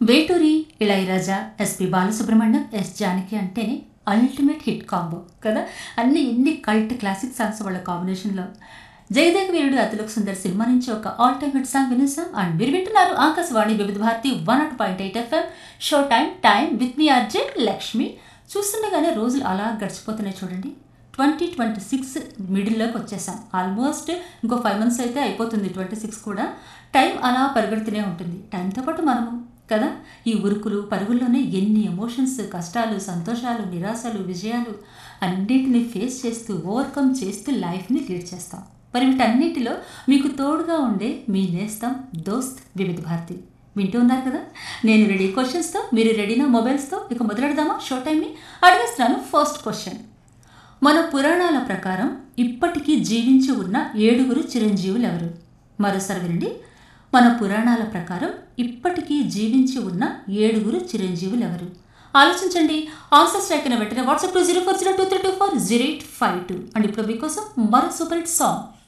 Veturi Ilaiyaraaja SP Balasubrahmanyam S Janaki అంటేనే ultimate hit combo కదా అన్ని ఎన్ని కల్ట్ క్లాసిక్ సాంగ్స్ వాళ్ళ కాంబినేషన్లో జయదేవ వీరుడు అతిలోక్ సుందర్ సినిమా నుంచి ఒక ఆల్ టైమ్ హిట్ సాంగ్ వినేసాం అండ్ మీరు వింటున్నారు Akashvani Vividh Bharati one nought point eight FM show time time with మీ అర్జున్ లక్ష్మి చూస్తుండగానే రోజులు అలా గడిచిపోతున్నాయి చూడండి ట్వంటీ ట్వంటీ సిక్స్ మిడిల్లోకి వచ్చేసాం ఆల్మోస్ట్ ఇంకో ఫైవ్ మంత్స్ అయితే అయిపోతుంది ట్వంటీ సిక్స్ కూడా టైం అలా పరిగెడుతూనే ఉంటుంది టైంతో పాటు మనము కదా ఈ ఉరుకులు పరుగుల్లోనే ఎన్ని ఎమోషన్స్ కష్టాలు సంతోషాలు నిరాశలు విజయాలు అన్నింటినీ ఫేస్ చేస్తూ ఓవర్కమ్ చేస్తూ లైఫ్ని లీడ్ చేస్తాం మరి వీటన్నిటిలో మీకు తోడుగా ఉండే మీ నేస్తం దోస్త్ వివిధ భారతి వింటూ ఉన్నారు కదా నేను రెడీ క్వశ్చన్స్తో మీరు రెడీనా మొబైల్స్తో ఇక మొదలెడదామా షో టైంని అడిగేస్తున్నాను ఫస్ట్ క్వశ్చన్ మన పురాణాల ప్రకారం ఇప్పటికీ జీవించి ఉన్న ఏడుగురు చిరంజీవులు ఎవరు మరోసారి వినండి మన పురాణాల ప్రకారం ఇప్పటికీ జీవించి ఉన్న ఏడుగురు చిరంజీవులు ఎవరు ఆలోచించండి ఆన్సర్స్ రాకిన వెంటనే WhatsApp two zero four zero two three two four zero eight five two and ఇప్పుడు మీకోసం మరో సూపర్ హిట్ సాంగ్